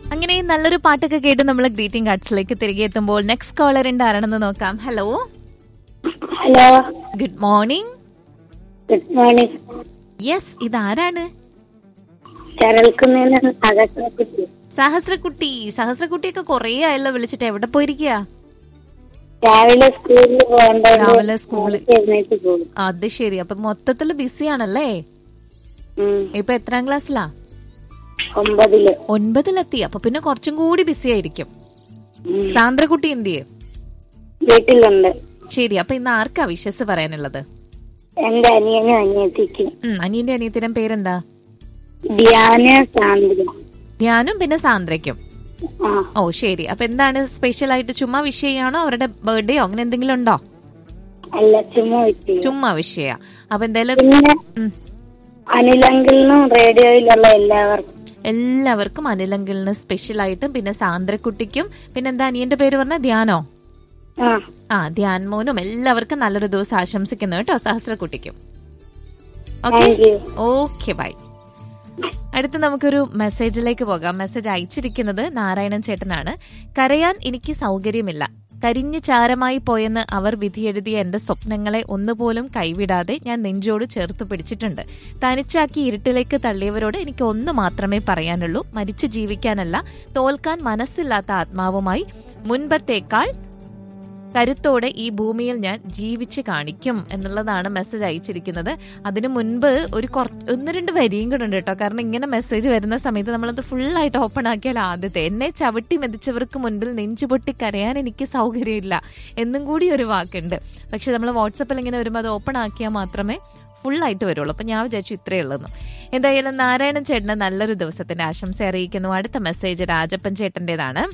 അങ്ങനെ നല്ലൊരു പാട്ടൊക്കെ കേട്ട് നമ്മൾ ഗ്രീറ്റിംഗ് കാർഡ്സിലേക്ക് തിരികെ എത്തുമ്പോൾ നെക്സ്റ്റ് കോളർ ഉണ്ട് ആരാണെന്ന് നോക്കാം hello hello good morning good morning yes ഇതാരാണ് ചരൽക്കുന്നതിന് അകത്തേക്ക് സഹസ്രക്കുട്ടി സഹസ്രക്കുട്ടിയൊക്കെ കൊറേ ആയല്ലോ വിളിച്ചിട്ട് എവിടെ പോയിരിക്കുക രാവിലെ സ്കൂളിൽ പോകേണ്ട രാവിലെ സ്കൂളിൽ എഴുന്നേറ്റ് പോകും അത് ശരി അപ്പൊ മൊത്തത്തില് ബിസി ആണല്ലേ ഉം. ഇപ്പൊ എത്രാം ക്ലാസ്സിലാ ഒമ്പതില് ഒൻപതിലെത്തി അപ്പൊ പിന്നെ കുറച്ചും കൂടി ബിസി ആയിരിക്കും ഉം. സാന്ദ്രക്കുട്ടി എന്ത് ചെയ്യും വീട്ടിലുണ്ട് ശരി അപ്പൊ ഇന്ന് ആർക്കാ വിശ്വസ് പറയാനുള്ളത് എന്റെ അനിയനും അനിയത്തിക്കും ഉം അനിയന്റെ അനിയത്തിനും പേരെന്താ ധ്യാന സാന്ദ്ര ധ്യാനും പിന്നെ സാന്ദ്രയ്ക്കും ആ ഓ ശരി അപ്പൊ എന്താണ് സ്പെഷ്യൽ ആയിട്ട് ചുമ്മാ വിഷയാണോ അവരുടെ ബർത്ത്ഡേയോ അങ്ങനെ എന്തെങ്കിലും ഉണ്ടോ അല്ല ചുമ്മാ വിട്ടു ചുമ്മാ വിഷയ അപ്പൊ എന്തായാലും പിന്നെ ഉം, അനിലങ്കിളിനും റേഡിയോയിലുള്ള എല്ലാവർക്കും എല്ലാവർക്കും അനിലങ്കിളിന് സ്പെഷ്യൽ ആയിട്ടും പിന്നെ സാന്ദ്രക്കുട്ടിക്കും പിന്നെ എന്താ അനിയന്റെ പേര് പറഞ്ഞ ധ്യാനോ ആ ആ ധ്യാൻ മോനും എല്ലാവർക്കും നല്ലൊരു ദിവസം ആശംസിക്കുന്നു കേട്ടോ സഹസ്രക്കുട്ടിക്കും okay thank you okay bye അടുത്ത് നമുക്കൊരു മെസ്സേജിലേക്ക് പോകാം മെസ്സേജ് അയച്ചിരിക്കുന്നത് നാരായണൻ ചേട്ടനാണ് കരയാൻ എനിക്ക് സൗകര്യമില്ല കരിഞ്ഞു ചാരമായി പോയെന്ന് അവർ വിധിയെഴുതിയ എന്റെ സ്വപ്നങ്ങളെ ഒന്നുപോലും കൈവിടാതെ ഞാൻ നെഞ്ചോട് ചേർത്ത് പിടിച്ചിട്ടുണ്ട് തനിച്ചാക്കി ഇരുട്ടിലേക്ക് തള്ളിയവരോട് എനിക്ക് ഒന്ന് മാത്രമേ പറയാനുള്ളൂ മരിച്ചു ജീവിക്കാനല്ല തോൽക്കാൻ മനസ്സില്ലാത്ത ആത്മാവുമായി മുൻപത്തേക്കാൾ കരുത്തോടെ ഈ ഭൂമിയിൽ ഞാൻ ജീവിച്ച് കാണിക്കും എന്നുള്ളതാണ് മെസ്സേജ് അയച്ചിരിക്കുന്നത് അതിനു മുൻപ് ഒരു കുറച്ച് ഒന്ന് രണ്ട് വരിയും കൂടെ ഉണ്ട് കേട്ടോ കാരണം ഇങ്ങനെ മെസ്സേജ് വരുന്ന സമയത്ത് നമ്മളത് ഫുള്ളായിട്ട് ഓപ്പൺ ആക്കിയാൽ ആദ്യത്തെ എന്നെ ചവിട്ടി മെതിച്ചവർക്ക് മുൻപിൽ നെഞ്ചുപൊട്ടി കരയാൻ എനിക്ക് സൗകര്യമില്ല എന്നും കൂടി ഒരു വാക്കുണ്ട് പക്ഷെ നമ്മൾ വാട്സപ്പിൽ ഇങ്ങനെ വരുമ്പോൾ അത് ഓപ്പൺ ആക്കിയാൽ മാത്രമേ ഫുള്ളായിട്ട് വരുള്ളൂ അപ്പം ഞാൻ വിചാരിച്ചു ഇത്രയേ ഉള്ളൂ എന്തായാലും നാരായണൻ ചേട്ടന് നല്ലൊരു ദിവസത്തിന്റെ ആശംസ അറിയിക്കുന്നു അടുത്ത മെസ്സേജ് രാജപ്പൻ ചേട്ടൻ്റെതാണ്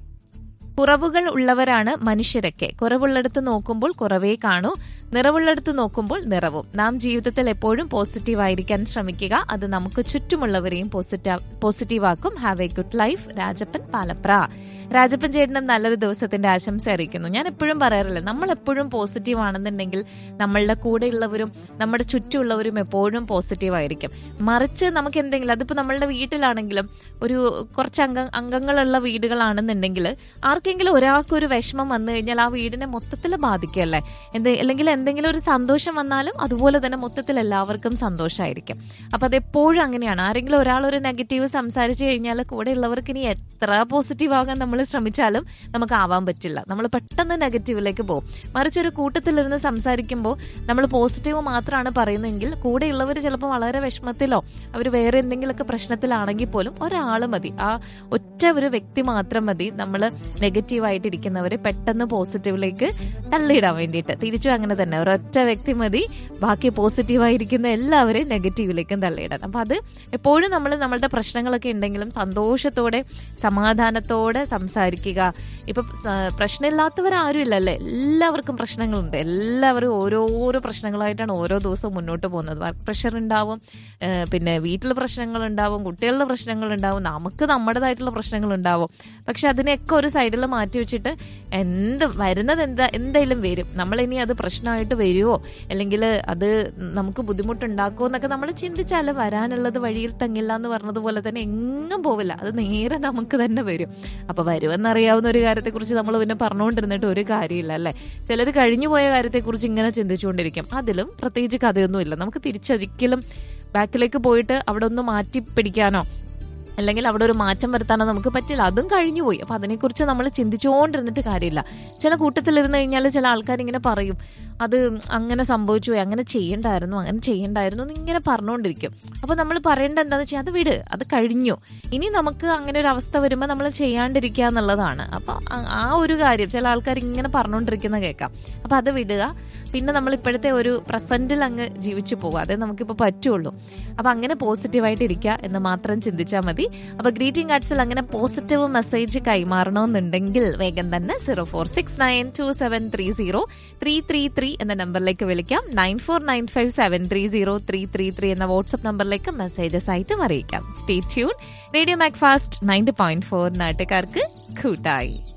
കുറവുകൾ ഉള്ളവരാണ് മനുഷ്യരൊക്കെ കുറവുള്ളിടത്ത് നോക്കുമ്പോൾ കുറവേ കാണൂ നിറവുള്ളിടത്ത് നോക്കുമ്പോൾ നിറവും നാം ജീവിതത്തിൽ എപ്പോഴും പോസിറ്റീവ് ആയിരിക്കാൻ ശ്രമിക്കുക അത് നമുക്ക് ചുറ്റുമുള്ളവരെയും പോസിറ്റീവ് ആക്കും have a good life Rajappan Palapra Rajappan ചേട്ടനും നല്ലൊരു ദിവസത്തിന്റെ ആശംസ അറിയിക്കുന്നു ഞാൻ എപ്പോഴും പറയാറില്ല നമ്മൾ എപ്പോഴും പോസിറ്റീവ് ആണെന്നുണ്ടെങ്കിൽ നമ്മളുടെ കൂടെയുള്ളവരും നമ്മുടെ ചുറ്റുമുള്ളവരും എപ്പോഴും പോസിറ്റീവ് ആയിരിക്കും മറിച്ച് നമുക്ക് എന്തെങ്കിലും അതിപ്പോ നമ്മളുടെ വീട്ടിലാണെങ്കിലും ഒരു കുറച്ച് അംഗ അംഗങ്ങളുള്ള വീടുകളാണെന്നുണ്ടെങ്കിൽ ആർക്കെങ്കിലും ഒരാൾക്ക് ഒരു വിഷമം വന്നു കഴിഞ്ഞാൽ ആ വീടിനെ മൊത്തത്തിൽ ബാധിക്കല്ലേ എന്ത് അല്ലെങ്കിൽ എന്തെങ്കിലും ഒരു സന്തോഷം വന്നാലും അതുപോലെ തന്നെ മൊത്തത്തിൽ എല്ലാവർക്കും സന്തോഷമായിരിക്കും അപ്പൊ അതെപ്പോഴും അങ്ങനെയാണ് ആരെങ്കിലും ഒരാൾ ഒരു നെഗറ്റീവ് സംസാരിച്ചു കഴിഞ്ഞാൽ കൂടെ ഉള്ളവർക്ക് ഇനി എത്ര പോസിറ്റീവ് ആകാൻ നമ്മൾ ശ്രമിച്ചാലും നമുക്ക് ആവാൻ പറ്റില്ല നമ്മൾ പെട്ടെന്ന് നെഗറ്റീവിലേക്ക് പോകും മറിച്ച് ഒരു കൂട്ടത്തിലിരുന്ന് സംസാരിക്കുമ്പോൾ നമ്മൾ പോസിറ്റീവ് മാത്രമാണ് പറയുന്നതെങ്കിൽ കൂടെയുള്ളവർ ചിലപ്പോൾ വളരെ വിഷമത്തിലോ അവർ വേറെ എന്തെങ്കിലുമൊക്കെ പ്രശ്നത്തിലാണെങ്കിൽ പോലും ഒരാൾ മതി ആ ഒറ്റ ഒരു വ്യക്തി മാത്രം മതി നമ്മൾ നെഗറ്റീവായിട്ട് ഇരിക്കുന്നവരെ പെട്ടെന്ന് പോസിറ്റീവിലേക്ക് തള്ളിയിടാൻ വേണ്ടിയിട്ട് തിരിച്ചും അങ്ങനെ തന്നെ ഒരൊറ്റ വ്യക്തി മതി ബാക്കി പോസിറ്റീവായിരിക്കുന്ന എല്ലാവരെയും നെഗറ്റീവിലേക്കും തള്ളിയിടാൻ അപ്പം അത് എപ്പോഴും നമ്മൾ നമ്മളുടെ പ്രശ്നങ്ങളൊക്കെ ഉണ്ടെങ്കിലും സന്തോഷത്തോടെ സമാധാനത്തോടെ സംസാരിക്കുക ഇപ്പൊ സ- പ്രശ്നമില്ലാത്തവരാരും ഇല്ലല്ലേ എല്ലാവർക്കും പ്രശ്നങ്ങളുണ്ട് എല്ലാവരും ഓരോരോ പ്രശ്നങ്ങളായിട്ടാണ് ഓരോ ദിവസവും മുന്നോട്ട് പോകുന്നത് വർക്ക് പ്രഷർ ഉണ്ടാവും ഏഹ് പിന്നെ വീട്ടിൽ പ്രശ്നങ്ങൾ ഉണ്ടാവും കുട്ടികളുടെ പ്രശ്നങ്ങൾ ഉണ്ടാവും നമുക്ക് നമ്മുടേതായിട്ടുള്ള പ്രശ്നങ്ങൾ ഉണ്ടാവും പക്ഷെ അതിനെയൊക്കെ ഒരു സൈഡിൽ മാറ്റി വെച്ചിട്ട് എന്ത് വരുന്നത് എന്താ എന്തായാലും വരും നമ്മളിനി അത് പ്രശ്നമായിട്ട് വരുമോ അല്ലെങ്കിൽ അത് നമുക്ക് ബുദ്ധിമുട്ടുണ്ടാക്കുമോ എന്നൊക്കെ നമ്മൾ ചിന്തിച്ചാൽ വരാനുള്ളത് വഴിയിൽ തങ്ങില്ല എന്ന് പറഞ്ഞതുപോലെ തന്നെ എങ്ങും പോവില്ല അത് നേരെ നമുക്ക് തന്നെ വരും അപ്പൊ വരുമെന്നറിയാവുന്ന ഒരു കാര്യത്തെക്കുറിച്ച് നമ്മൾ പിന്നെ പറഞ്ഞുകൊണ്ടിരുന്നിട്ട് ഒരു കാര്യമില്ല അല്ലേ ചിലർ കഴിഞ്ഞു പോയ കാര്യത്തെക്കുറിച്ച് ഇങ്ങനെ ചിന്തിച്ചുകൊണ്ടിരിക്കും അതിലും പ്രത്യേകിച്ച് കഥയൊന്നുമില്ല നമുക്ക് തിരിച്ചൊരിക്കലും ബാക്കിലേക്ക് പോയിട്ട് അവിടെ ഒന്ന് മാറ്റി പിടിക്കാനോ അല്ലെങ്കിൽ അവിടെ ഒരു മാറ്റം വരുത്താനോ നമുക്ക് പറ്റില്ല അതും കഴിഞ്ഞു പോയി അപ്പൊ അതിനെക്കുറിച്ച് നമ്മൾ ചിന്തിച്ചുകൊണ്ടിരുന്നിട്ട് കാര്യമില്ല ചില കൂട്ടത്തിലിരുന്ന് കഴിഞ്ഞാൽ ചില ആൾക്കാർ ഇങ്ങനെ പറയും അത് അങ്ങനെ സംഭവിച്ചു പോയി അങ്ങനെ ചെയ്യണ്ടായിരുന്നു അങ്ങനെ ചെയ്യണ്ടായിരുന്നു എന്ന് ഇങ്ങനെ പറഞ്ഞുകൊണ്ടിരിക്കും അപ്പൊ നമ്മൾ പറയേണ്ട എന്താന്ന് വെച്ചാൽ അത് വിട് അത് കഴിഞ്ഞു ഇനി നമുക്ക് അങ്ങനെ ഒരു അവസ്ഥ വരുമ്പോൾ നമ്മൾ ചെയ്യാണ്ടിരിക്കുക എന്നുള്ളതാണ് അപ്പൊ ആ- ആ ഒരു കാര്യം ചില ആൾക്കാർ ഇങ്ങനെ പറഞ്ഞുകൊണ്ടിരിക്കുന്ന കേൾക്കാം അപ്പൊ അത് വിടുക പിന്നെ നമ്മൾ ഇപ്പോഴത്തെ ഒരു പ്രസന്റിൽ അങ്ങ് ജീവിച്ചു പോകുക അതേ നമുക്കിപ്പോൾ പറ്റുള്ളൂ അപ്പൊ അങ്ങനെ പോസിറ്റീവായിട്ട് ഇരിക്കുക എന്ന് മാത്രം ചിന്തിച്ചാൽ മതി അപ്പൊ ഗ്രീറ്റിംഗ് കാർഡ്സിൽ അങ്ങനെ പോസിറ്റീവ് മെസ്സേജ് കൈമാറണമെന്നുണ്ടെങ്കിൽ വേഗം തന്നെ zero four six nine two seven three zero three three three എന്ന നമ്പറിലേക്ക് വിളിക്കാം nine four nine five seven three zero three three three എന്ന വാട്സ്ആപ്പ് നമ്പറിലേക്ക് മെസ്സേജസ് ആയിട്ടും അറിയിക്കാം stay tune radio Mac fast ninety point four നാട്ടുകാർക്ക് കൂട്ടായി